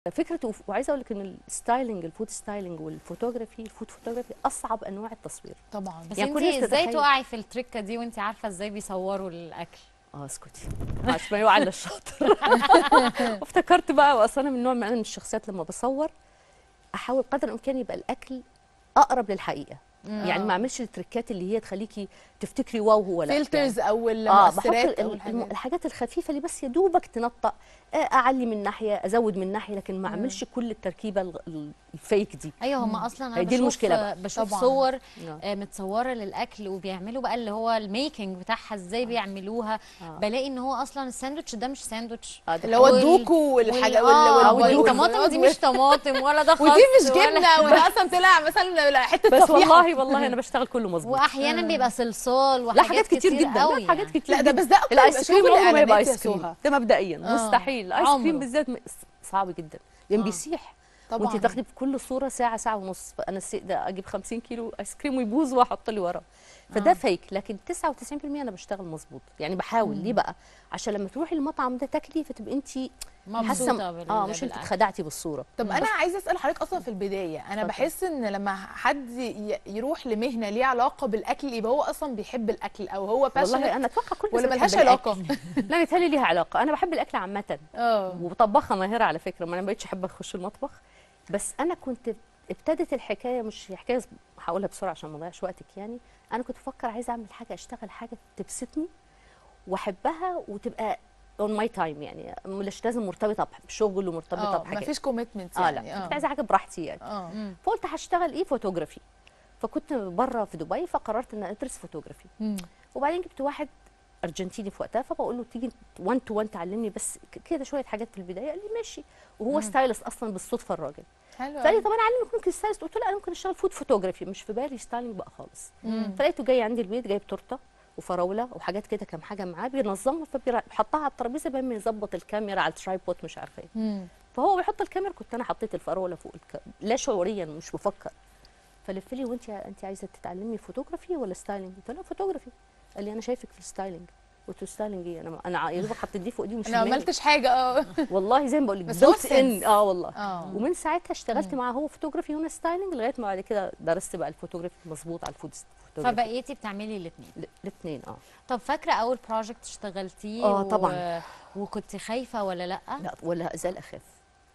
فكره وف- وعايزه اقول لك ان الستايلينج الفود ستايلينج والفوتوغرافي الفود فوتوغرافي اصعب انواع التصوير طبعا بس يعني انت كل الناس ازاي تتخيل- تقعي في التركه دي وانت عارفه ازاي بيصوروا الاكل اه اسكتي عشان ما يوعى الا الشاطر وافتكرت بقى واصلا انا من نوع من أنا من الشخصيات لما بصور احاول قدر الامكان يبقى الاكل اقرب للحقيقه يعني ما اعملش التريكات اللي هي تخليكي تفتكري واو هو لا فلترز او اه بحط المؤثرات ال- او الم- الحاجات الحاجات الخفيفه اللي بس يا دوبك تنطق آه، اعلي من ناحيه ازود من ناحيه لكن ما اعملش كل التركيبه الغ- ال- الفيك دي ايوه هم اصلا انا هي دي بشوف المشكلة بقى. بشوف طبعاً. صور آه. آه، متصوره للاكل وبيعملوا بقى اللي هو الميكنج بتاعها ازاي بيعملوها آه. بلاقي ان هو اصلا الساندوتش ده مش ساندوتش آه، ده اللي هو وال- الدوكو والحاجه وال- آه، وال- وال- والطماطم دي مش طماطم ولا ده خس ودي مش ولا- جبنه وده اصلا طلع مثلا حته بس صفيحه والله والله انا بشتغل كله مظبوط واحيانا بيبقى صلصال لا وحاجات حاجات كتير جدا قوي لا حاجات يعني. كتير لا ده جداً. بس ده اكتر الايس كريم شغل عمره ما يبقى إعلانات يا ايس كريم سهى. ده مبدئيا آه. مستحيل الايس عمره. كريم بالذات م- صعب جدا لان بيسيح طبعا وانت تاخدي بكل صوره ساعه ساعه ونص فانا السيء ده اجيب 50 كيلو ايس كريم ويبوظ واحط لي وراه فده فيك لكن 99% انا بشتغل مظبوط يعني بحاول ليه بقى عشان لما تروحي المطعم ده تاكلي فتبقي انت مبسوطه بال- اه مش انت بالأكل. اتخدعتي بالصوره طب انا عايزه اسال حضرتك اصلا في البدايه انا اتفضل. بحس ان لما حد ي- يروح لمهنه ليها علاقه بالاكل يبقى هو اصلا بيحب الاكل او هو والله passionate انا اتوقع كل ولا الناس ملهاش بتحب الأكل. علاقه لا بيتهيألي ليها علاقه انا بحب الاكل عامه اه وطباخه ماهره على فكره ما انا ما بقتش احب اخش المطبخ بس انا كنت ابتدت الحكايه مش حكايه هقولها بسرعه عشان ما اضيعش وقتك يعني انا كنت بفكر عايزه اعمل حاجه اشتغل حاجه تبسطني واحبها وتبقى اون ماي تايم يعني مش لازم مرتبطه بشغل ومرتبطه اه بحاجه مفيش كوميتمنت اه يعني لا كنت عايزه حاجه براحتي يعني اه فقلت هشتغل ايه فوتوغرافي فكنت بره في دبي فقررت ان ادرس فوتوغرافي مم. وبعدين جبت واحد ارجنتيني في وقتها فبقول له تيجي 1 تو 1 تعلمني بس ك- كده شويه حاجات في البدايه قال لي ماشي وهو ستايلست اصلا بالصدفه الراجل حلو فقال لي أوي. طب انا اعلمك ممكن ستايلست قلت له لا انا ممكن اشتغل فود فوتوغرافي مش في بالي ستايلنج بقى خالص مم. فلقيته جاي عندي البيت جايب تورته وفراوله وحاجات كده كام حاجه معاه بينظمها فبيحطها على الترابيزه بقى يظبط الكاميرا على الترايبود مش عارفه ايه مم. فهو بيحط الكاميرا كنت انا حطيت الفراوله فوق الك... لا شعوريا مش بفكر فلف لي وانت انت عايزه تتعلمي فوتوغرافي ولا ستايلنج قلت له فوتوغرافي قال لي انا شايفك في الستايلنج قلت له ستايلنج ايه انا انا يا دوبك حطيت دي فوق دي مش انا ما في دماغي. عملتش حاجه اه والله زي ما بقول لك بس هو built in. sense. اه والله اه ومن ساعتها اشتغلت معاه هو فوتوغرافي وانا ستايلنج لغايه ما بعد كده درست بقى الفوتوغرافي مظبوط على الفود فوتوغرافي فبقيتي بتعملي الاثنين الاثنين اه طب فاكره اول بروجكت اشتغلتيه آه، و- طبعاً. وكنت خايفه ولا لا لا ولا ازال اخاف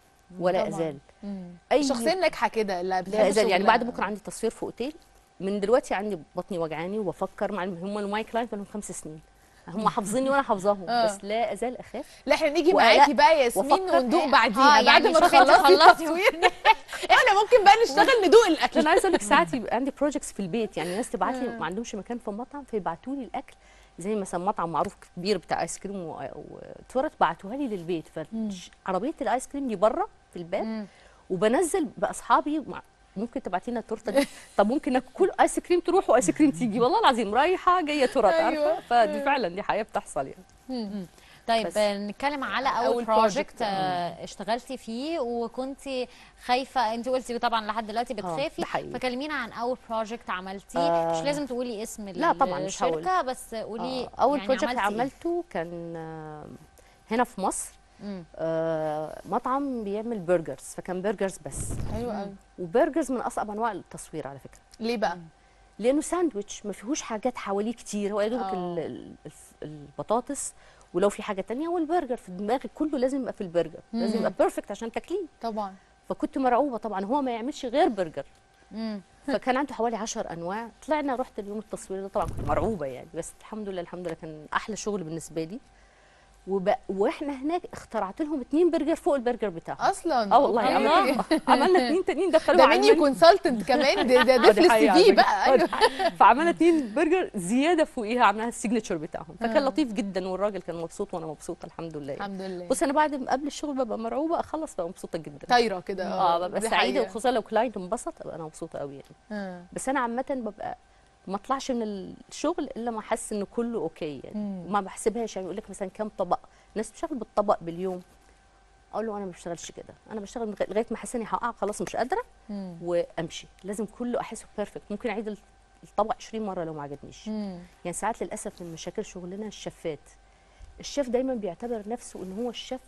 ولا طبعاً. ازال مم. اي الشخصيه الناجحه كده اللي بتحب لا ازال يعني شغلها. بعد بكره عندي تصوير في اوتيل من دلوقتي عندي بطني وجعاني وبفكر مع الم- هم الماي كلاينت بقالهم خمس سنين هم حافظيني وانا حافظاهم آه. بس لا ازال اخاف لا احنا نيجي ولا- معاكي بقى يا ياسمين وأفكر- وندوق آه، بعديها بعد يعني ما شوفي تخلصي تخلصي. التصوير احنا ممكن بقى نشتغل ندوق الاكل انا عايزه اقول لك ساعات يبقى عندي بروجكتس في البيت يعني ناس تبعت لي ما عندهمش مكان في المطعم فيبعتوا لي الاكل زي مثلا مطعم معروف كبير بتاع ايس كريم و- وتورت بعتوها لي للبيت فعربيه الايس كريم دي بره في الباب وبنزل باصحابي مع ممكن تبعتي لنا التورته دي طب ممكن ناكل كل ايس كريم تروح وايس كريم تيجي والله العظيم رايحه جايه تورت أيوة. عارفه فدي فعلا دي حقيقه بتحصل يعني طيب بس. آه، نتكلم على اول أول بروجكت project. اشتغلتي فيه وكنت خايفه انت قلتي طبعا لحد دلوقتي ده بتخافي حقيقي. فكلمينا عن اول بروجكت عملتيه آه. مش لازم تقولي اسم لا طبعاً مش هقول. الشركه بس قولي آه، اول يعني بروجكت عملتي إيه؟ عملته كان آه، هنا في مصر مم. آه، مطعم بيعمل برجرز فكان برجرز بس حلو قوي وبرجرز من اصعب انواع التصوير على فكره ليه بقى لانه ساندويتش ما فيهوش حاجات حواليه كتير هو يا دوبك آه. ال- ال- الف- البطاطس ولو في حاجه تانية والبرجر في دماغي كله لازم يبقى في البرجر لازم يبقى بيرفكت عشان تاكليه طبعا فكنت مرعوبه طبعا هو ما يعملش غير برجر مم. فكان عنده حوالي 10 انواع طلعنا رحت اليوم التصوير ده طبعا كنت مرعوبه يعني بس الحمد لله الحمد لله كان احلى شغل بالنسبه لي وب... واحنا هناك اخترعت لهم اتنين برجر فوق البرجر بتاعهم اصلا اه والله أوكي. عملنا عملنا اتنين تانيين دخلوا ده منيو كونسلتنت كمان ده ده, ده في السي في بقى أيوة. فعملنا اتنين برجر زياده فوقيها عملناها السيجنتشر بتاعهم فكان لطيف جدا والراجل كان مبسوط وانا مبسوطه الحمد لله يعني. الحمد لله بص انا بعد ما قبل الشغل ببقى مرعوبه اخلص ببقى مبسوطه جدا طايره كده اه ببقى دي سعيده حقيقة. وخصوصا لو كلاينت انبسط ابقى انا مبسوطه قوي يعني آه. بس انا عامه ببقى ما اطلعش من الشغل الا ما احس ان كله اوكي يعني مم. ما بحسبهاش يعني يقول لك مثلا كام طبق الناس بتشتغل بالطبق باليوم اقول له انا ما بشتغلش كده انا بشتغل لغاية- لغايه ما احس اني هقع خلاص مش قادره مم. وامشي لازم كله احسه بيرفكت ممكن اعيد ال- الطبق 20 مره لو ما عجبنيش مم. يعني ساعات للاسف من مشاكل شغلنا الشفات الشيف دايما بيعتبر نفسه ان هو الشيف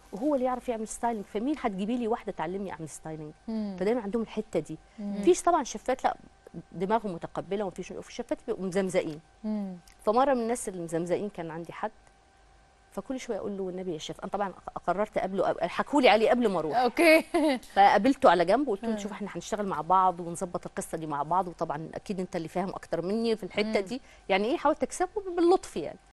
وهو اللي يعرف يعمل ستايلينج فمين هتجيبي لي واحده تعلمني اعمل ستايلينج مم. فدايما عندهم الحته دي مفيش طبعا شفات لا دماغهم متقبله ومفيش وفي شفات بيبقوا مزمزقين مم. فمره من الناس اللي مزمزقين كان عندي حد فكل شويه اقول له والنبي يا شيف انا طبعا قررت اقابله حكوا لي عليه قبل ما اروح اوكي فقابلته على جنب وقلت له شوف احنا هنشتغل مع بعض ونظبط القصه دي مع بعض وطبعا اكيد انت اللي فاهم اكتر مني في الحته دي يعني ايه حاولت اكسبه باللطف يعني